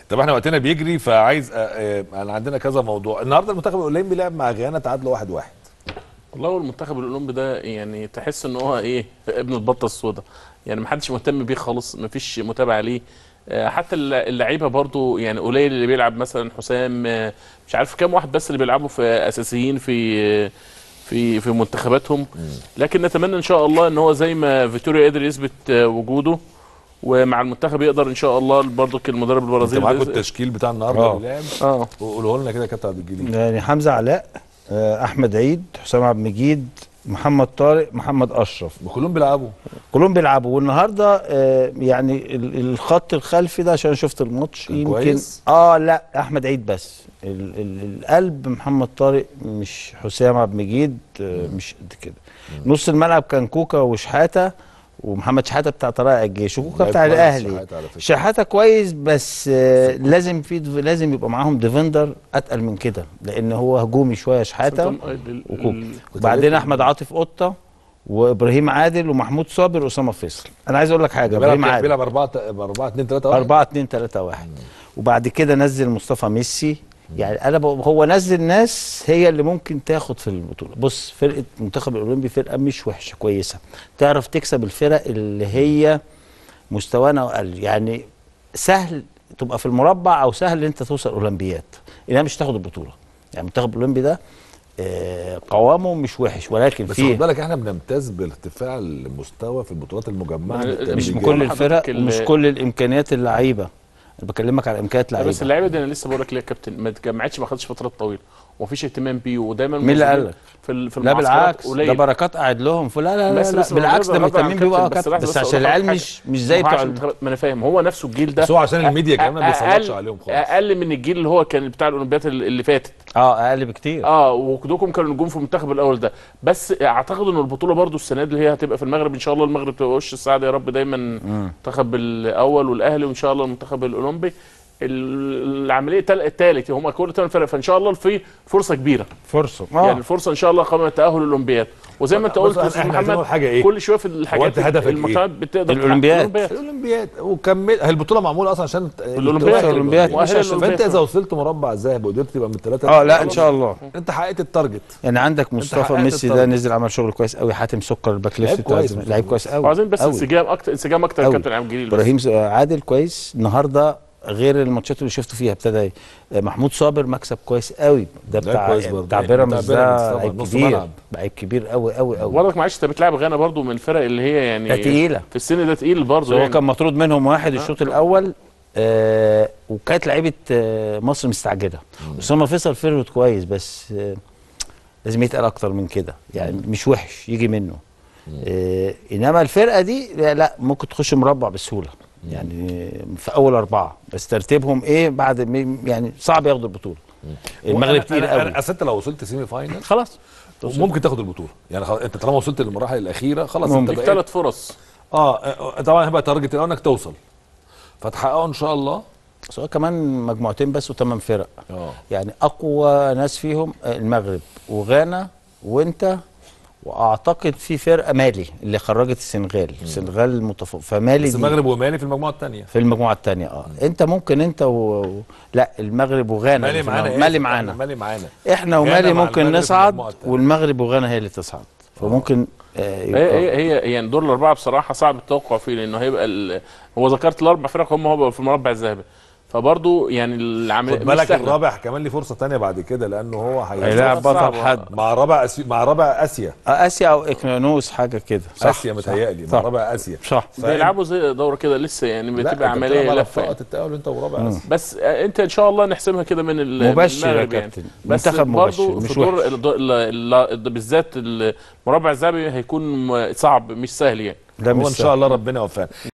طب احنا وقتنا بيجري فعايز آه، آه، انا عندنا كذا موضوع النهارده المنتخب الاولمبي لعب مع غانا تعادلوا واحد واحد والله هو المنتخب الاولمبي ده يعني تحس ان هو ايه ابن البطه السوداء يعني ما حدش مهتم بيه خالص ما فيش متابعه ليه آه، حتى الل- اللعيبه برضو يعني قليل اللي بيلعب مثلا حسام آه، مش عارف كام واحد بس اللي بيلعبوا في اساسيين في آه، في في منتخباتهم لكن نتمنى ان شاء الله ان هو زي ما فيتوريا قدر يثبت آه، وجوده ومع المنتخب يقدر ان شاء الله برضو المدرب انت البرازيلي معاكم ده- التشكيل بتاع النهارده آه. اللي لعب اه قولوا لنا كده يا كابتن عبد الجليل يعني حمزه علاء آه، احمد عيد حسام عبد المجيد محمد طارق محمد اشرف وكلهم بيلعبوا كلهم بيلعبوا والنهارده آه، يعني ال- الخط الخلفي ده عشان شفت الماتش كان يمكن كويس؟ اه لا احمد عيد بس ال ال القلب محمد طارق مش حسام عبد المجيد آه، مش قد كده نص الملعب كان كوكا وشحاته ومحمد شحاته بتاع طلائع الجيش وكوكا لعب بتاع كويس الاهلي شحاتة على فكرة. شحاته كويس بس آه لازم في لازم يبقى معاهم ديفندر اتقل من كده لان هو هجومي شويه شحاته وكوكا وبعدين احمد عاطف قطه وابراهيم عادل ومحمود صابر واسامه فيصل انا عايز اقول لك حاجه ابراهيم بيلعب عادل بيلعب 4 4 2 3 1 4 2 3 1 وبعد كده نزل مصطفى ميسي يعني انا ب... هو نزل ناس هي اللي ممكن تاخد في البطوله بص فرقه المنتخب الاولمبي فرقه مش وحشه كويسه تعرف تكسب الفرق اللي هي مستوانا اقل يعني سهل تبقى في المربع او سهل ان انت توصل اولمبيات انها مش تاخد البطوله يعني المنتخب الاولمبي ده آه، قوامه مش وحش ولكن بس فيه خد بالك احنا بنمتاز بارتفاع المستوى في البطولات المجمعه ما- للتدريجية. مش بيجي- بكل بقول الفرق لحضرتك ال- ومش كل الامكانيات اللعيبه انا بكلمك على امكانيات لا لعيبه بس اللعيبه دي انا لسه بقول لك ليه يا كابتن ما اتجمعتش ما خدتش فترات طويله ومفيش اهتمام بيه ودايما مين اللي المنظمين قال لك؟ في ال- في لا المعسكرات بالعكس ده قليل بركات قاعد لهم في لا لا لا, بس- لا, بس بالعكس ده غض عن مهتمين بيه كابتن، بقى بس كابتن لحظة بس بس عشان أقول لك العيال حاجة. مش مش زي ما هو بتوع عشان ال- المنتخبات- ما انا فاهم هو نفسه الجيل ده بس هو عشان الميديا كمان ما أقل- بيسلطش عليهم خالص اقل من الجيل اللي هو كان بتاع الاولمبياد اللي فاتت اه اقل بكتير اه وكلكم كانوا نجوم في المنتخب الاول ده بس اعتقد ان البطوله برضو السنه دي اللي هي هتبقى في المغرب ان شاء الله المغرب تبقى وش السعد يا رب دايما المنتخب الاول والاهلي وان شاء الله المنتخب الاولمبي ال- العمليه الثالث هم كل ثمان فرق فان شاء الله في فرصه كبيره فرصه يعني اه الفرصه ان شاء الله قبل التاهل الاولمبياد وزي ما انت بص، قلت يا احنا أستاذ عايزين نقول محمد حاجة إيه؟ كل شويه في الحاجات أنت هدفك إيه؟ المنتخبات بتقدر تحقق الأولمبياد. الاولمبياد وكمل هي البطوله معموله اصلا عشان ت- الأولمبياد. توصل الأولمبياد. مؤهلة فانت للأولمبياد. اذا وصلت مربع الذهب وقدرت تبقى من الثلاثه اه لا ان شاء الله انت حققت التارجت يعني عندك مصطفى حققت ميسي ده الطلب. نزل عمل شغل كويس قوي حاتم سكر الباك ليفت لعيب بتاع كويس الزمالك. لعيب كويس قوي عايزين بس قوي. انسجام اكتر انسجام اكتر يا أوي. كابتن عبد الجليل بس. ابراهيم ز- عادل كويس النهارده غير الماتشات اللي شفته فيها ابتدى آه، محمود صابر مكسب كويس قوي ده ده بتاع كويس برضه. بتاع بتاع بيراميدز بيراميدز ده طبعا، لعيب نص كبير ملعب. لعيب كبير قوي قوي قوي برضك معلش انت بتلعب غانا برضو من الفرق اللي هي يعني ده تقيله في السن ده تقيل برضه هو يعني. كان مطرود منهم واحد الشوط الاول آه وكانت لعيبه آه مصر مستعجله اسامه فيصل فيرود كويس بس آه لازم يتقل اكتر من كده يعني مش وحش يجي منه آه انما الفرقه دي لا, لا ممكن تخش مربع بسهوله يعني في اول اربعه بس ترتيبهم ايه بعد م- يعني صعب ياخدوا البطوله المغرب تقيل قوي اصل انت لو وصلت سيمي فاينل خلاص ممكن تاخد البطوله يعني خلاص انت طالما وصلت للمراحل الاخيره خلاص ممكن. انت ليك بقيت ثلاث فرص اه آه، طبعا هيبقى تارجت الاول انك توصل فتحققه ان شاء الله سواء كمان مجموعتين بس وثمان فرق اه يعني اقوى ناس فيهم المغرب وغانا وانت واعتقد في فرقه مالي اللي خرجت السنغال السنغال متف... فمالي بس دي المغرب ومالي في المجموعه الثانيه في المجموعه الثانيه اه انت ممكن انت و... و... لا المغرب وغانا مالي اللي في معانا المجموعة- مالي معانا مالي معانا احنا غانا ومالي مع ممكن المغرب في نصعد المجموعة التانية. والمغرب وغانا هي اللي تصعد فممكن آه يبقى هي هي هي يعني دور الاربعه بصراحه صعب التوقع فيه لانه هيبقى ال... هو ذكرت الاربع فرق هم هو في المربع الذهبي فبرضه يعني العمليه خد مش بالك سهلة. الرابع كمان ليه فرصه ثانيه بعد كده لانه هو هي- هيلاعب بطل صعبة. حد مع رابع أسي... مع رابع اسيا آه اسيا او اكنانوس حاجه كده صح اسيا متهيألي مع صح. رابع اسيا صح بيلعبوا زي دوره كده لسه يعني لا، بتبقى أنت عمليه بتلعب على لفه يعني. بطاقه التأهل انت ورابع اسيا بس آه، انت ان شاء الله نحسمها كده من ال- من مبشر يا المغرب يعني. كابتن. بس منتخب برضه مبشر، في مش دور وحش. ال- ال- ال- بالذات المربع الذهبي هيكون م- صعب مش سهل يعني ده هو مش ان شاء الله ربنا يوفقنا